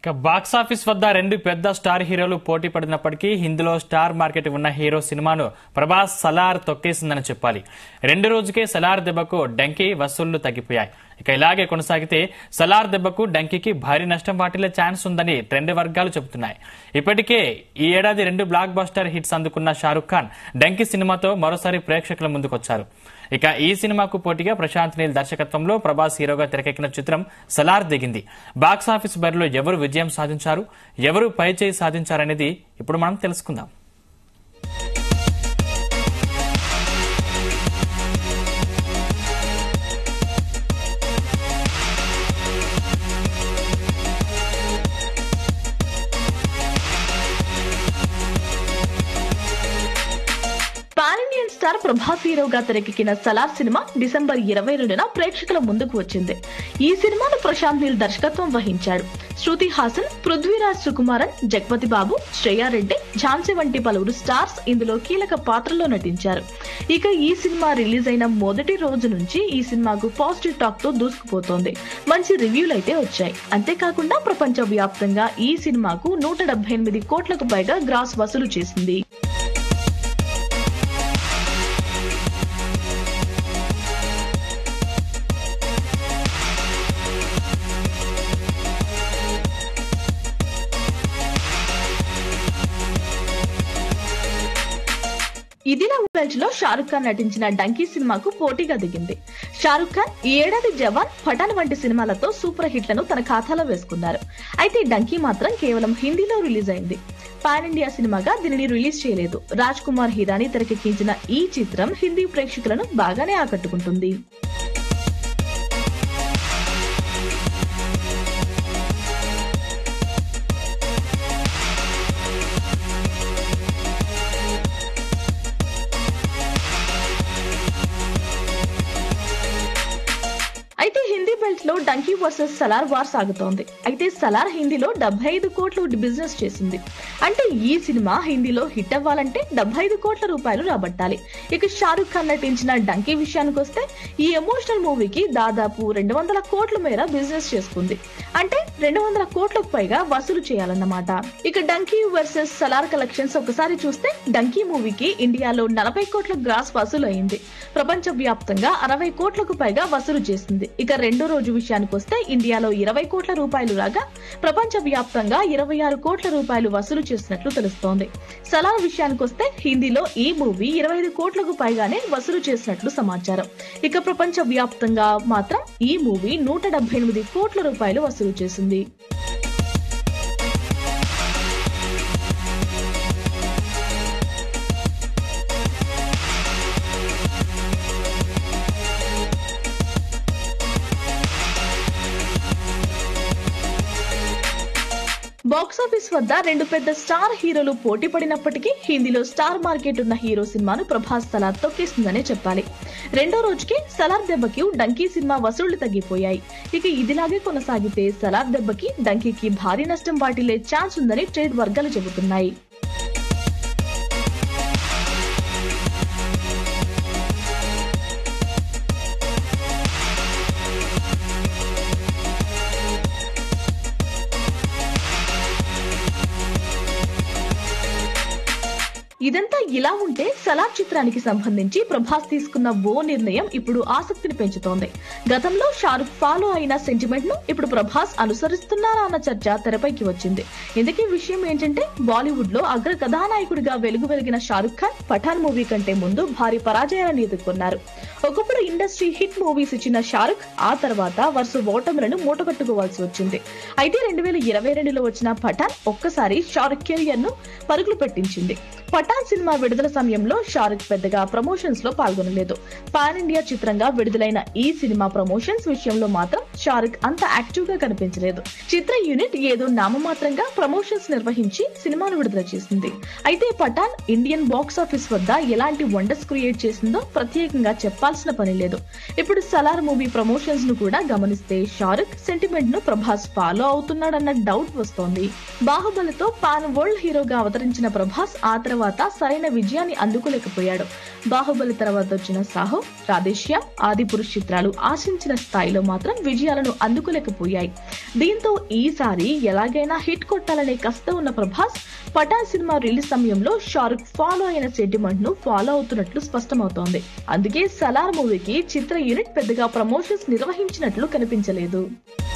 ఇక box office వద్ద రెండు పెద్ద స్టార్ హీరోలు పోటీ పడినప్పటికీ హిందీలో స్టార్ మార్కెట్ ఉన్న హీరో సినిమాను ప్రభాస్ సలార్ తొక్కేసిందని చెప్పాలి రెండు రోజుకే సలార్ దెబ్బకు డంకీ వసూళ్లు తగ్గిపోయాయి ఇక ఇలాగే కొనసాగితే సలార్ దెబ్బకు డంకీకి భారీ నష్టం వాటిల్లే ఛాన్స్ ఉందని ట్రెండ్ వర్గాలు చెబుతున్నాయి ఇప్పటికే ఈ ఏడాది రెండు బ్లాక్ బస్టర్ హిట్స్ అందుకున్న షారుఖ్ ఖాన్ డంకీ సినిమాతో మరోసారి ప్రేక్షకుల ముందుకొచ్చారు ఇక ఈ సినిమాకు పోటీగా ప్రశాంత్ నీల్ దర్శకత్వంలో ప్రభాస్ హీరోగా తెరకెక్కిన చిత్రం సలార్ దిగింది బాక్స్ ఆఫీస్ బరిలో ఎవరు విజయం సాధించారు ఎవరు పైచేయి సాధించారనేది ఇప్పుడు మనం తెలుసుకుందాం పాన్ ఇండియన్ స్టార్ ప్రభాస్ హీరోగా తెరకెక్కిన సలార్ సినిమా డిసెంబర్ ఇరవై రెండున ప్రేక్షకుల ముందుకు వచ్చింది ఈ సినిమాను ప్రశాంత్ నీల్ దర్శకత్వం వహించాడు శృతి హాసన్ పృథ్వీరాజ్ సుకుమారన్ జగపతి బాబు శ్రేయారెడ్డి ఝాన్సీ వంటి పలువురు స్టార్స్ ఇందులో కీలక పాత్రలో నటించారు ఇక ఈ సినిమా రిలీజ్ అయిన మొదటి రోజు నుంచి ఈ సినిమాకు పాజిటివ్ టాక్ తో దూసుకుపోతోంది మంచి రివ్యూలు అయితే వచ్చాయి అంతేకాకుండా ప్రపంచ వ్యాప్తంగా ఈ సినిమాకు నూట డెబ్బై ఎనిమిది కోట్లకు పైగా గ్రాస్ వసూలు చేసింది ఇదిలా లో షారుఖ్ ఖాన్ నటించిన డంకీ సినిమాకు పోటీగా దిగింది షారుఖ్ ఖాన్ ఈ ఏడాది జవాన్ పఠాన్ వంటి సినిమాలతో సూపర్ హిట్లను తన ఖాతాలో వేసుకున్నారు అయితే డంకీ మాత్రం కేవలం హిందీలో రిలీజ్ అయింది పాన్ ఇండియా సినిమాగా దీనిని రిలీజ్ చేయలేదు రాజ్ కుమార్ హిరానీ తెరకెక్కించిన ఈ చిత్రం హిందీ ప్రేక్షకులను బాగానే ఆకట్టుకుంటుంది అయితే హిందీ బెల్ట్ లో డంకీ వర్సెస్ సలార్ వార్ సాగుతోంది అయితే సలార్ హిందీలో డెబ్బై ఐదు కోట్లు బిజినెస్ చేసింది అంటే ఈ సినిమా హిందీలో హిట్ అవ్వాలంటే డెబ్బై ఐదు కోట్ల రూపాయలు రాబట్టాలి ఇక షారుఖ్ ఖాన్ నటించిన డంకీ విషయానికి వస్తే ఈ ఎమోషనల్ మూవీకి దాదాపు రెండు వందల కోట్ల మేర బిజినెస్ చేసుకుంది అంటే రెండు వందల కోట్లకు పైగా వసూలు చేయాలన్నమాట ఇక డంకీ వర్సెస్ సలార్ కలెక్షన్స్ ఒకసారి చూస్తే డంకీ మూవీకి ఇండియాలో నలభై కోట్ల గ్రాస్ వసూలు అయింది ప్రపంచ వ్యాప్తంగా అరవై కోట్లకు పైగా వసూలు చేసింది ఇక రెండో రోజు విషయానికి వస్తే ఇండియాలో ఇరవై కోట్ల రూపాయలు రాగా ప్రపంచ వ్యాప్తంగా ఇరవై ఆరు కోట్ల రూపాయలు వసూలు చేసినట్లు తెలుస్తోంది సలార్ విషయానికి వస్తే హిందీలో ఈ మూవీ ఇరవై ఐదు కోట్లకు పైగానే వసూలు చేసినట్లు సమాచారం ఇక ప్రపంచ వ్యాప్తంగా మాత్రం ఈ మూవీ నూట డెబ్బై ఎనిమిది కోట్ల రూపాయలు వసూలు చేసింది బాక్సాఫీస్ వద్ద రెండు పెద్ద స్టార్ హీరోలు పోటీ పడినప్పటికీ హిందీలో స్టార్ మార్కెట్ ఉన్న హీరో సినిమాను ప్రభాస్ సలార్ తొక్కేసిందనే చెప్పాలి రెండో రోజుకి సలార్ దెబ్బకి డంకీ సినిమా వసూళ్లు తగ్గిపోయాయి ఇక ఇదిలాగే కొనసాగితే సలార్ దెబ్బకి డంకీకి భారీ నష్టం వాటిల్లే ఛాన్స్ ఉందని ట్రేడ్ వర్గాలు చెబుతున్నాయి ఇదంతా ఇలా ఉంటే సలార్ చిత్రానికి సంబంధించి ప్రభాస్ తీసుకున్న ఓ నిర్ణయం ఇప్పుడు ఆసక్తిని పెంచుతోంది గతంలో షారుఖ్ ఫాలో అయిన సెంటిమెంట్ ను ఇప్పుడు ప్రభాస్ అనుసరిస్తున్నారా అన్న చర్చ తెరపైకి వచ్చింది ఇందుకీ విషయం ఏంటంటే బాలీవుడ్ లో అగ్ర కథానాయకుడిగా వెలుగు వెలిగిన షారుఖ్ ఖాన్ పఠాన్ మూవీ కంటే ముందు భారీ పరాజయాలను ఎదుర్కొన్నారు ఒకప్పుడు ఇండస్ట్రీ హిట్ మూవీస్ ఇచ్చిన షారుఖ్ ఆ తర్వాత వరుస ఓటములను మూటగట్టుకోవాల్సి వచ్చింది అయితే రెండు వేల ఇరవై రెండులో వచ్చిన పఠాన్ ఒక్కసారి షారుఖ్ కెరియర్ ను పరుగులు పెట్టించింది పఠాన్ సినిమా విడుదల సమయంలో షారుఖ్ పెద్దగా ప్రమోషన్స్ లో పాల్గొనలేదు పాన్ ఇండియా చిత్రంగా విడుదలైన ఈ సినిమా ప్రమోషన్స్ విషయంలో మాత్రం షారుఖ్ అంత యాక్టివ్ గా కనిపించలేదు చిత్ర యూనిట్ ఏదో నామమాత్రంగా ప్రమోషన్స్ నిర్వహించి సినిమాను విడుదల చేసింది అయితే పఠాన్ ఇండియన్ బాక్స్ ఆఫీస్ వద్ద ఎలాంటి వండర్స్ క్రియేట్ చేసిందో ప్రత్యేకంగా చెప్పాల్సిన పని లేదు ఇప్పుడు సలార్ మూవీ ప్రమోషన్స్ ను కూడా గమనిస్తే షారుఖ్ సెంటిమెంట్ ను ప్రభాస్ ఫాలో అవుతున్నాడన్న డౌట్ వస్తోంది బాహుబలితో పాన్ వరల్డ్ హీరోగా అవతరించిన ప్రభాస్ ఆ తర్వాత సరైన విజయాన్ని అందుకోలేకపోయాడు బాహుబలి తర్వాత వచ్చిన సాహో రాధేశ్యామ్ ఆది పురుష్ చిత్రాలు ఆశించిన స్థాయిలో మాత్రం విజయాలను అందుకోలేకపోయాయి దీంతో ఈసారి ఎలాగైనా హిట్ కొట్టాలనే కష్టం ఉన్న ప్రభాస్ పఠాన్ సినిమా రిలీజ్ సమయంలో షారుఖ్ ఫాలో అయిన సెంటిమెంట్ ను ఫాలో అవుతున్నట్లు స్పష్టమవుతోంది అందుకే సలార్ మూవీకి చిత్ర యూనిట్ పెద్దగా ప్రమోషన్స్ నిర్వహించినట్లు కనిపించలేదు